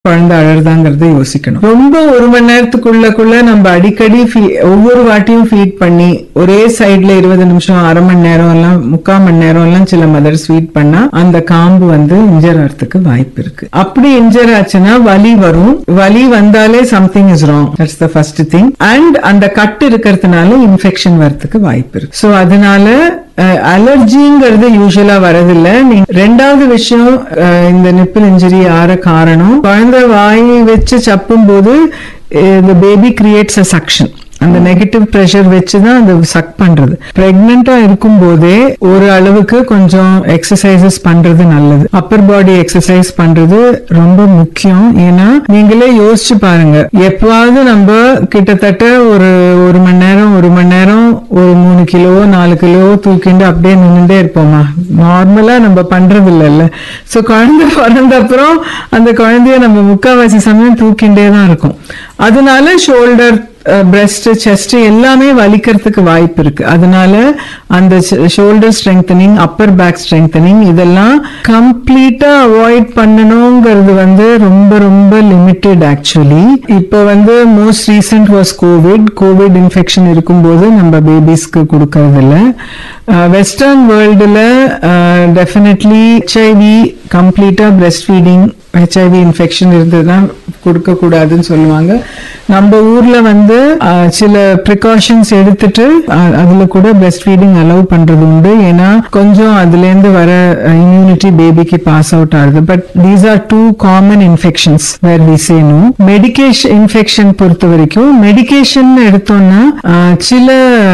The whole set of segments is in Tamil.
குழந்தை அழறதாங்கிறத யோசிக்கணும் ரொம்ப ஒரு மணி நேரத்துக்குள்ளக்குள்ள நம்ம அடிக்கடி fe- ஒவ்வொரு வாட்டியும் ஃபீட் பண்ணி ஒரே சைடுல இருபது நிமிஷம் அரை மணி நேரம் எல்லாம் முக்கால் மணி நேரம் எல்லாம் சில மதர்ஸ் ஃபீட் பண்ணா அந்த காம்பு வந்து இன்ஜர் ஆகிறதுக்கு வாய்ப்பு இருக்கு அப்படி இன்ஜர் ஆச்சுன்னா வலி வரும் வலி வந்தாலே something is wrong that's the first thing and அந்த கட்டு இருக்கிறதுனால இன்ஃபெக்ஷன் வரதுக்கு வாய்ப்பு இருக்கு ஸோ அதனால அலர்ஜிங்கிறது யூஸ்வலா வரதில்ல நீங்க ரெண்டாவது விஷயம் அஹ், இந்த நிப்பிள் இன்ஜுரி ஆற காரணம் குழந்தை வாய் வச்சு சப்பும் போது இந்த பேபி கிரியேட்ஸ் அ சக்ஷன் அந்த நெகட்டிவ் ப்ரெஷர் வச்சு தான் அந்த சக் பண்றது பிரெக்னெண்டா இருக்கும் போதே ஒரு அளவுக்கு கொஞ்சம் எக்ஸசைசஸ் பண்றது நல்லது அப்பர் பாடி எக்ஸசைஸ் பண்றது ரொம்ப முக்கியம் ஏன்னா நீங்களே யோசிச்சு பாருங்க எப்பவாவது நம்ம கிட்டத்தட்ட ஒரு ஒரு மணி நேரம் ஒரு மணி நேரம் ஒரு மூணு கிலோ நாலு கிலோ தூக்கிண்டு அப்படியே நின்றுட்டே இருப்போமா நார்மலா நம்ம பண்றது இல்லைல்ல ஸோ குழந்தை பிறந்த அப்புறம் அந்த குழந்தைய நம்ம முக்காவாசி சமயம் தூக்கிண்டே தான் இருக்கும் அதனால ஷோல்டர் பிரஸ்ட் செஸ்ட் எல்லாமே வலிக்கிறதுக்கு வாய்ப்பு இருக்கு அதனால அந்த shoulder strengthening upper back strengthening இதெல்லாம் கம்ப்ளீட்டா அவாய்ட் பண்ணணுங்கிறது வந்து ரொம்ப ரொம்ப லிமிட்டெட் ஆக்சுவலி இப்போ வந்து most recent was covid covid infection இருக்கும்போது நம்ம பேபிஸ்க்கு கொடுக்கறது இல்ல வெஸ்டர்ன் வேர்ல்டுல டெஃபினெட்லி ஹெச்ஐவி கம்ப்ளீட்டா பிரஸ்ட் ஃபீடிங் ஹெச்ஐவி இன்ஃபெக்ஷன் இருந்ததுன்னா கொடுக்க கூடாதுன்னு சொல்லுவாங்க நம்ம ஊர்ல வந்து அஹ், சில ப்ரிகாஷன்ஸ் எடுத்துட்டு அஹ், அதுல கூட பிரஸ்ட் ஃபீடிங் அலோவ் பண்றது உண்டு ஏன்னா கொஞ்சம் அதுல இருந்து வர இம்யூனிட்டி பேபிக்கு பாஸ் அவுட் ஆகுது but these are two common infections where we say no medication infection பொறுத்த வரைக்கும் மெடிகேஷன் எடுத்தோம்னா அஹ், சில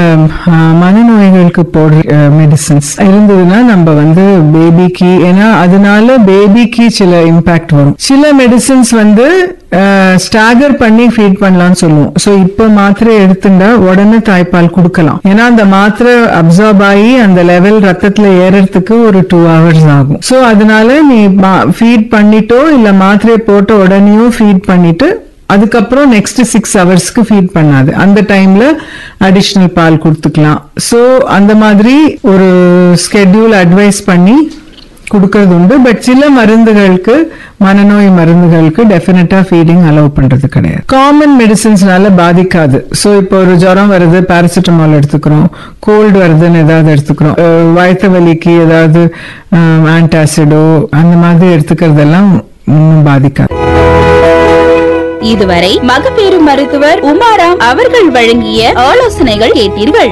அஹ், மனநோய்களுக்கு போடுற மெடிசன்ஸ் இருந்ததுன்னா நம்ம வந்து பேபிக்கு ஏன்னா அதனால பேபிக்கு சில இம்பாக்ட் வரும் சில மெடிசின்ஸ் வந்து ஸ்டாகர் பண்ணி ஃபீட் பண்ணலாம்னு சொல்லுவோம் சோ இப்ப மாத்திரை எடுத்துட்டா உடனே தாய்ப்பால் கொடுக்கலாம் ஏன்னா அந்த மாத்திரை அப்சார்ப் ஆகி அந்த லெவல் ரத்தத்துல ஏறறதுக்கு ஒரு டூ ஹவர்ஸ் ஆகும் சோ அதனால நீ ஃபீட் பண்ணிட்டோ இல்ல மாத்திரையை போட்ட உடனேயும் ஃபீட் பண்ணிட்டு அதுக்கப்புறம் நெக்ஸ்ட் சிக்ஸ் ஹவர்ஸ்க்கு ஃபீட் பண்ணாது அந்த டைம்ல அடிஷ்னல் பால் கொடுத்துக்கலாம் ஸோ அந்த மாதிரி ஒரு ஸ்கெட்யூல் அட்வைஸ் பண்ணி கொடுக்கறது உண்டு பட் சில மருந்துகளுக்கு மனநோய் மருந்துகளுக்கு டெஃபினட்டா ஃபீடிங் அலோவ் பண்றது கிடையாது காமன் மெடிசின்ஸ்னால பாதிக்காது ஸோ இப்போ ஒரு ஜுரம் வருது பாராசிட்டமால் எடுத்துக்கிறோம் கோல்டு வருதுன்னு ஏதாவது எடுத்துக்கிறோம் அஹ் வயித்து வலிக்கு ஏதாவது ஆன்டாசிடோ அந்த மாதிரி எடுத்துக்கிறதெல்லாம் ஒன்றும் பாதிக்காது இதுவரை மகப்பேறு மருத்துவர் உமாராம் அவர்கள் வழங்கிய ஆலோசனைகள் கேட்டீர்கள்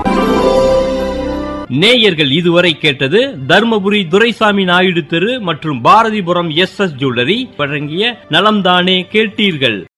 நேயர்கள் இதுவரை கேட்டது தர்மபுரி துரைசாமி நாயுடு தெரு மற்றும் பாரதிபுரம் எஸ் எஸ் ஜுவல்லரி வழங்கிய நலம்தானே கேட்டீர்கள்